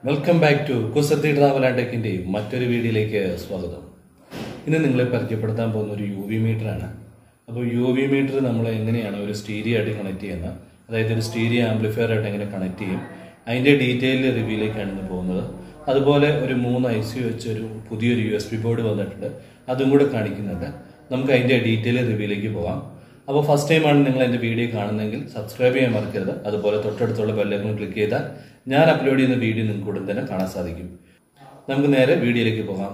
welcome back to Kusruthi travel and ടെക്കിന്റെ മറ്റൊരു വീഡിയോയിലേക്ക് സ്വാഗതം ഇന്ന് നിങ്ങളെ പരിചയപ്പെടുത്താൻ പോകുന്ന ഒരു യു വി മീറ്റർ ആണ് അപ്പോൾ യു വി മീറ്റർ നമ്മൾ എങ്ങനെയാണ് ഒരു സ്റ്റീരിയോ ആയിട്ട് കണക്ട് ചെയ്യുന്നത് അതായത് ഒരു സ്റ്റീരിയോ ആംപ്ലിഫയർ ആയിട്ട് എങ്ങനെ കണക്ട് ചെയ്യും അതിന്റെ ഡീറ്റെയിൽ റിവ്യൂയിലേക്കാണ് ഇന്ന് പോകുന്നത് അതുപോലെ ഒരു മൂന്ന് ഐ സി വെച്ച് ഒരു പുതിയൊരു യു എസ് പി ബോർഡ് വന്നിട്ടുണ്ട് അതും കൂടെ കാണിക്കുന്നുണ്ട് നമുക്ക് അതിന്റെ ഡീറ്റെയിൽ റിവ്യൂയിലേക്ക് പോകാം അപ്പോൾ ഫസ്റ്റ് ടൈമാണ് നിങ്ങൾ എൻ്റെ വീഡിയോ കാണുന്നതെങ്കിൽ സബ്സ്ക്രൈബ് ചെയ്യാൻ മറക്കരുത് അതുപോലെ തൊട്ടടുത്തുള്ള ബെല്ലൈക്കൺ ക്ലിക്ക് ചെയ്താൽ ഞാൻ അപ്ലോഡ് ചെയ്യുന്ന വീഡിയോ നിങ്ങൾക്ക് ഉടൻ തന്നെ കാണാൻ സാധിക്കും നമുക്ക് നേരെ വീഡിയോയിലേക്ക് പോകാം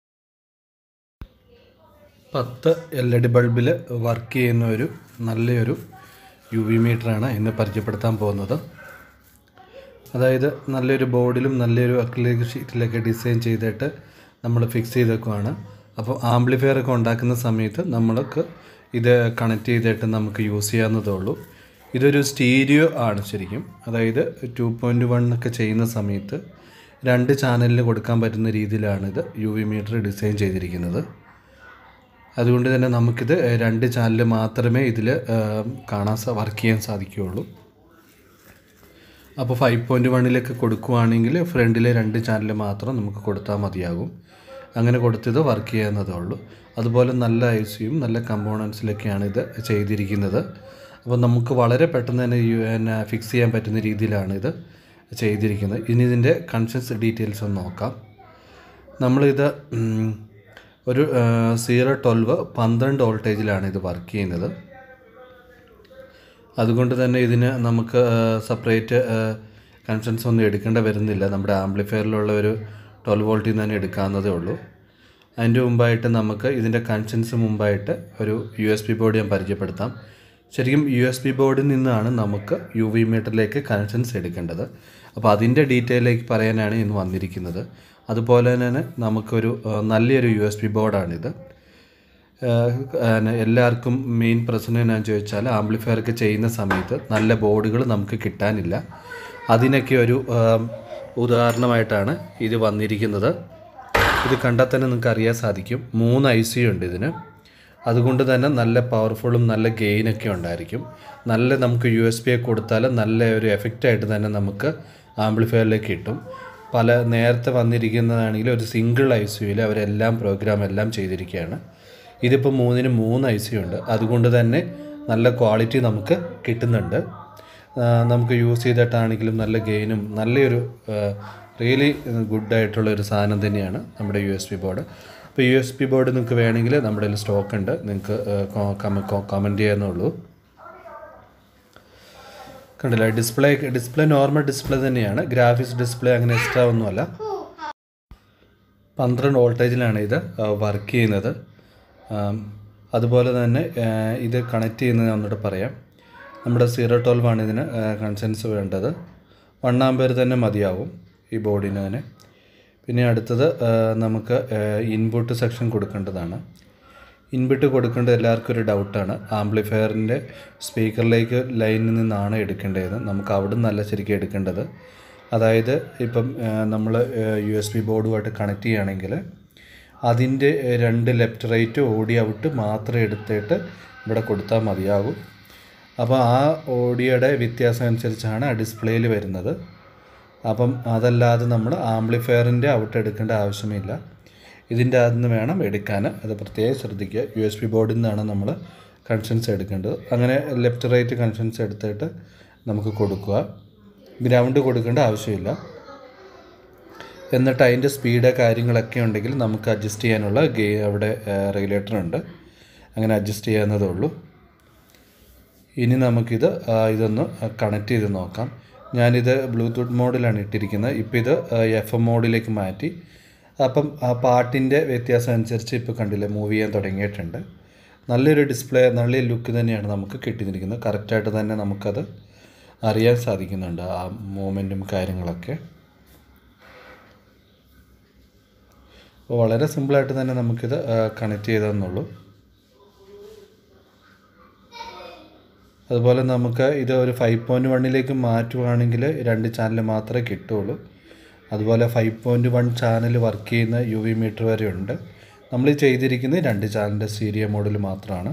പത്ത് എൽ ഇ ഡി ബൾബിൽ വർക്ക് ചെയ്യുന്ന ഒരു നല്ലൊരു യു വി മീറ്ററാണ് ഇന്ന് പരിചയപ്പെടുത്താൻ പോകുന്നത് അതായത് നല്ലൊരു ബോർഡിലും നല്ലൊരു അക്രിലിക് ഷീറ്റിലൊക്കെ ഡിസൈൻ ചെയ്തിട്ട് നമ്മൾ ഫിക്സ് ചെയ്തേക്കുവാണ് അപ്പോൾ ആംപ്ലിഫയർ ഒക്കെ ഉണ്ടാക്കുന്ന സമയത്ത് നമ്മൾക്ക് ഇത് കണക്ട് ചെയ്തിട്ട് നമുക്ക് യൂസ് ചെയ്യാവുന്നതേ ഉള്ളൂ ഇതൊരു സ്റ്റീരിയോ ആണ് ശരിക്കും അതായത് ടു പോയിൻറ്റ് വൺ ഒക്കെ ചെയ്യുന്ന സമയത്ത് രണ്ട് ചാനലിന് കൊടുക്കാൻ പറ്റുന്ന രീതിയിലാണ് ഇത് യു വി മീറ്റർ ഡിസൈൻ ചെയ്തിരിക്കുന്നത് അതുകൊണ്ട് തന്നെ നമുക്കിത് രണ്ട് ചാനൽ മാത്രമേ ഇതിൽ കാണാൻ വർക്ക് ചെയ്യാൻ സാധിക്കുകയുള്ളൂ അപ്പോൾ ഫൈവ് പോയിൻറ്റ് വണ്ണിലൊക്കെ കൊടുക്കുവാണെങ്കിൽ ഫ്രണ്ടിലെ രണ്ട് ചാനൽ മാത്രം നമുക്ക് കൊടുത്താൽ മതിയാകും അങ്ങനെ കൊടുത്തത് വർക്ക് ചെയ്യാവുന്നതേ ഉള്ളൂ അതുപോലെ നല്ല ഐ സിയും നല്ല കമ്പോണൻസിലൊക്കെയാണ് ഇത് ചെയ്തിരിക്കുന്നത് അപ്പോൾ നമുക്ക് വളരെ പെട്ടെന്ന് തന്നെ യു പിന്നെ ഫിക്സ് ചെയ്യാൻ പറ്റുന്ന രീതിയിലാണ് ഇത് ചെയ്തിരിക്കുന്നത് ഇനി ഇതിൻ്റെ കൺഷൻസ് ഡീറ്റെയിൽസ് ഒന്ന് നോക്കാം നമ്മളിത് ഉം, ഒരു സീറോ ട്വൽവ് പന്ത്രണ്ട് വോൾട്ടേജിലാണ് ഇത് വർക്ക് ചെയ്യുന്നത് അതുകൊണ്ട് തന്നെ ഇതിന് നമുക്ക് സെപ്പറേറ്റ് കൺഷൻസ് ഒന്നും എടുക്കേണ്ട വരുന്നില്ല നമ്മുടെ ആംപ്ലിഫയറിലുള്ള ഒരു ട്വൽവ് വോൾട്ടിൽ നിന്ന് തന്നെ എടുക്കാവുന്നതേ ഉള്ളൂ അതിൻ്റെ മുമ്പായിട്ട് നമുക്ക് ഇതിൻ്റെ കൺഷൻസ് മുമ്പായിട്ട് ഒരു യു എസ് പി ബോർഡ് ഞാൻ പരിചയപ്പെടുത്താം ശരിക്കും യു എസ് പി ബോർഡിൽ നിന്നാണ് നമുക്ക് യു വി മീറ്ററിലേക്ക് കണക്ഷൻസ് എടുക്കേണ്ടത് അപ്പോൾ അതിൻ്റെ ഡീറ്റെയിലേക്ക് പറയാനാണ് ഇന്ന് വന്നിരിക്കുന്നത് അതുപോലെ തന്നെ നമുക്കൊരു ആ, നല്ലൊരു യു എസ് പി ബോർഡാണിത് ഏഹ് പിന്നെ എല്ലാവർക്കും മെയിൻ പ്രശ്നം എന്നാന്ന് ചോദിച്ചാൽ ആംപ്ലിഫയർ ഒക്കെ ചെയ്യുന്ന സമയത്ത് നല്ല ബോർഡുകൾ നമുക്ക് കിട്ടാനില്ല അതിനൊക്കെ ഒരു ഏഹ്, ഉദാഹരണമായിട്ടാണ് ഇത് വന്നിരിക്കുന്നത് ഇത് കണ്ടാൽ തന്നെ നിങ്ങൾക്ക് അറിയാൻ സാധിക്കും മൂന്ന് ഐ സി ഉണ്ട് ഇതിന് അതുകൊണ്ട് തന്നെ നല്ല പവർഫുള്ളും നല്ല ഗെയിനൊക്കെ ഉണ്ടായിരിക്കും നല്ല നമുക്ക് യു എസ് പി ഒക്കെ കൊടുത്താൽ നല്ല ഒരു എഫക്റ്റായിട്ട് തന്നെ നമുക്ക് ആംപ്ലിഫയറിലേക്ക് കിട്ടും പല നേരത്തെ വന്നിരിക്കുന്നതാണെങ്കിൽ ഒരു സിംഗിൾ ഐ സിയിൽ അവരെല്ലാം പ്രോഗ്രാം എല്ലാം ചെയ്തിരിക്കുകയാണ് ഇതിപ്പോൾ മൂന്നിന് മൂന്ന് ഐ സി ഉണ്ട് അതുകൊണ്ട് തന്നെ നല്ല ക്വാളിറ്റി നമുക്ക് കിട്ടുന്നുണ്ട് ആ, നമുക്ക് യൂസ് ചെയ്തിട്ടാണെങ്കിലും നല്ല ഗെയിനും നല്ലൊരു റിയലി ഗുഡായിട്ടുള്ള ഒരു സാധനം തന്നെയാണ് നമ്മുടെ യു എസ് പി ബോർഡ് അപ്പോൾ യു എസ് പി ബോർഡ് നിങ്ങൾക്ക് വേണമെങ്കിൽ നമ്മുടെ കയ്യിൽ സ്റ്റോക്ക് ഉണ്ട് നിങ്ങൾക്ക് കമൻറ്റ് ചെയ്യാവുന്നുള്ളൂ കണ്ടില്ല ഡിസ്പ്ലേ ഡിസ്പ്ലേ നോർമൽ ഡിസ്പ്ലേ തന്നെയാണ് ഗ്രാഫിക്സ് ഡിസ്പ്ലേ അങ്ങനെ എക്സ്ട്രാ ഒന്നുമല്ല പന്ത്രണ്ട് വോൾട്ടേജിലാണ് ഇത് വർക്ക് ചെയ്യുന്നത് ആം, അതുപോലെ തന്നെ ആ, ഇത് കണക്ട് ചെയ്യുന്നത് ഞാൻ ഒന്നുകൂടെ പറയാം നമ്മുടെ സീറോ ട്വൽവ് ആണ് ഇതിന് കൺസെൻസ് വേണ്ടത് വൺ ആമ്പയർ തന്നെ മതിയാവും ഈ ബോർഡിന് തന്നെ പിന്നെ അടുത്തത് ആ, നമുക്ക് ഇൻപുട്ട് സെക്ഷൻ കൊടുക്കേണ്ടതാണ് ഇൻപുട്ട് കൊടുക്കേണ്ടത് എല്ലാവർക്കും ഒരു ഡൗട്ടാണ് ആംപ്ലിഫയറിൻ്റെ സ്പീക്കറിലേക്ക് ലൈനിൽ നിന്നാണ് എടുക്കേണ്ടത് നമുക്ക് അവിടെ നിന്നല്ല ശരിക്കും എടുക്കേണ്ടത് അതായത് ഇപ്പം നമ്മൾ യു എസ് ബി ബോർഡുമായിട്ട് കണക്ട് ചെയ്യുകയാണെങ്കിൽ അതിൻ്റെ രണ്ട് ലെഫ്റ്റ് റൈറ്റ് ഓഡിയോ ഔട്ട് മാത്രം എടുത്തിട്ട് ഇവിടെ കൊടുത്താൽ മതിയാകും അപ്പോൾ ആ ഓഡിയോയുടെ വ്യത്യാസം അനുസരിച്ചാണ് ആ ഡിസ്പ്ലേയിൽ വരുന്നത് അപ്പം അതല്ലാതെ നമ്മൾ ആംപ്ലിഫയറിൻ്റെ ഔട്ട് എടുക്കേണ്ട ആവശ്യമില്ല ഇതിൻ്റെ അകത്ത് നിന്ന് വേണം എടുക്കാൻ അത് പ്രത്യേകം ശ്രദ്ധിക്കുക യു എസ് പി ബോർഡിൽ നിന്നാണ് നമ്മൾ കൺഷൻസ് എടുക്കേണ്ടത് അങ്ങനെ ലെഫ്റ്റ് റൈറ്റ് കൺഷൻസ് എടുത്തിട്ട് നമുക്ക് കൊടുക്കുക ഗ്രൗണ്ട് കൊടുക്കേണ്ട ആവശ്യമില്ല എന്നിട്ട് അതിൻ്റെ സ്പീഡ് കാര്യങ്ങളൊക്കെ ഉണ്ടെങ്കിൽ നമുക്ക് അഡ്ജസ്റ്റ് ചെയ്യാനുള്ള ഗേ അവിടെ റെഗുലേറ്റർ ഉണ്ട് അങ്ങനെ അഡ്ജസ്റ്റ് ചെയ്യാവുന്നതേ ഉള്ളൂ ഇനി നമുക്കിത് ആ, ഇതൊന്ന് കണക്ട് ചെയ്ത് നോക്കാം ഞാനിത് ബ്ലൂടൂത്ത് മോഡിലാണ് ഇട്ടിരിക്കുന്നത് ഇപ്പോൾ ഇത് എഫ് എം മോഡിലേക്ക് മാറ്റി അപ്പം ആ പാട്ടിൻ്റെ വ്യത്യാസം അനുസരിച്ച് ഇപ്പോൾ കണ്ടില്ലേ മൂവ് ചെയ്യാൻ തുടങ്ങിയിട്ടുണ്ട് നല്ലൊരു ഡിസ്പ്ലേ നല്ലൊരു ലുക്ക് തന്നെയാണ് നമുക്ക് കിട്ടിയിരിക്കുന്നത് കറക്റ്റായിട്ട് തന്നെ നമുക്കത് അറിയാൻ സാധിക്കുന്നുണ്ട് ആ മൂവ്മെൻറ്റും കാര്യങ്ങളൊക്കെ അപ്പോൾ വളരെ സിമ്പിളായിട്ട് തന്നെ നമുക്കിത് കണക്ട് ചെയ്തെന്നുള്ളൂ അതുപോലെ നമുക്ക് ഇത് ഒരു ഫൈവ് പോയിൻറ്റ് വണ്ണിലേക്ക് മാറ്റുവാണെങ്കിൽ രണ്ട് ചാനൽ മാത്രമേ കിട്ടുള്ളൂ അതുപോലെ five point one channel work ചെയ്യുന്ന യു വി മീറ്റർ വരെ ഉണ്ട് നമ്മൾ ഈ ചെയ്തിരിക്കുന്നത് രണ്ട് ചാനലിൻ്റെ സീരിയ മോഡൽ മാത്രമാണ്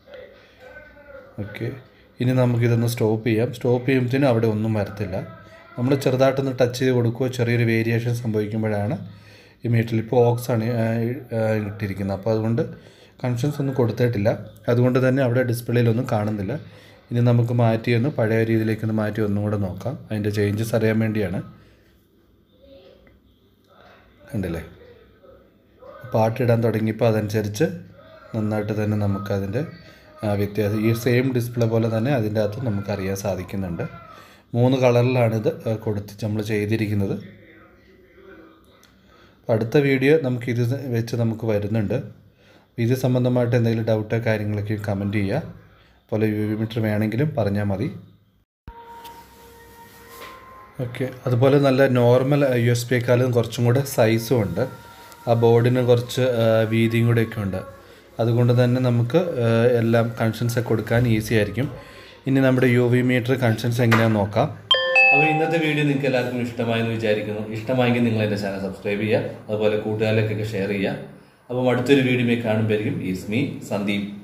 ഓക്കെ ഇനി നമുക്കിതൊന്ന് സ്റ്റോപ്പ് ചെയ്യാം സ്റ്റോപ്പ് ചെയ്യുമ്പോഴത്തേനും അവിടെ ഒന്നും വരത്തില്ല നമ്മൾ ചെറുതായിട്ടൊന്ന് ടച്ച് ചെയ്ത് കൊടുക്കുകയോ ചെറിയൊരു വേരിയേഷൻ സംഭവിക്കുമ്പോഴാണ് ഈ മീറ്ററിൽ ഇപ്പോൾ ഓക്സ് ആണ് ആ, ആ, ഇട്ടിരിക്കുന്നത് അപ്പോൾ അതുകൊണ്ട് കണക്ഷൻസ് ഒന്നും കൊടുത്തിട്ടില്ല അതുകൊണ്ട് തന്നെ അവിടെ ഡിസ്പ്ലേയിലൊന്നും കാണുന്നില്ല ഇനി നമുക്ക് മാറ്റി ഒന്ന് പഴയ രീതിയിലേക്ക് ഒന്ന് മാറ്റി ഒന്നും കൂടെ നോക്കാം അതിൻ്റെ ചേഞ്ചസ് അറിയാൻ വേണ്ടിയാണ് കണ്ടില്ലേ പാട്ടിടാൻ തുടങ്ങിയപ്പോൾ അതനുസരിച്ച് നന്നായിട്ട് തന്നെ നമുക്കതിൻ്റെ ആ, വ്യത്യാസം ഈ സെയിം ഡിസ്പ്ലേ പോലെ തന്നെ അതിൻ്റെ അകത്ത് നമുക്കറിയാൻ സാധിക്കുന്നുണ്ട് മൂന്ന് കളറിലാണിത് ആ, കൊടുത്ത് നമ്മൾ ചെയ്തിരിക്കുന്നത് അപ്പോൾ അടുത്ത വീഡിയോ നമുക്ക് ഇത് വെച്ച് നമുക്ക് വരുന്നുണ്ട് ഇത് സംബന്ധമായിട്ട് എന്തെങ്കിലും ഡൗട്ടോ കാര്യങ്ങളൊക്കെ കമൻറ്റ് ചെയ്യുക അതുപോലെ യു വി മീറ്റർ വേണമെങ്കിലും പറഞ്ഞാൽ മതി ഓക്കെ അതുപോലെ നല്ല നോർമൽ യു എസ് പിയെക്കാളും കുറച്ചും കൂടെ സൈസും ഉണ്ട് ആ ബോർഡിന് കുറച്ച് ആ, വീതിയും കൂടെയൊക്കെ ഉണ്ട് അതുകൊണ്ട് തന്നെ നമുക്ക് ആ, എല്ലാം കണക്ഷൻസ് ഒക്കെ കൊടുക്കാൻ ഈസി ആയിരിക്കും ഇനി നമ്മുടെ യു വി മീറ്റർ കണക്ഷൻസ് എങ്ങനെയാണെന്ന് നോക്കാം അപ്പോൾ ഇന്നത്തെ വീഡിയോ നിങ്ങൾക്ക് എല്ലാവർക്കും ഇഷ്ടമായെന്ന് വിചാരിക്കുന്നു ഇഷ്ടമായെങ്കിൽ നിങ്ങൾ എൻ്റെ ചാനൽ സബ്സ്ക്രൈബ് ചെയ്യുക അതുപോലെ കൂട്ടുകാരിലേക്കൊക്കെ ഷെയർ ചെയ്യുക അപ്പം അടുത്തൊരു വീഡിയോ കാണുമ്പോഴേക്കും ഈസ് മീ സന്ദീപ്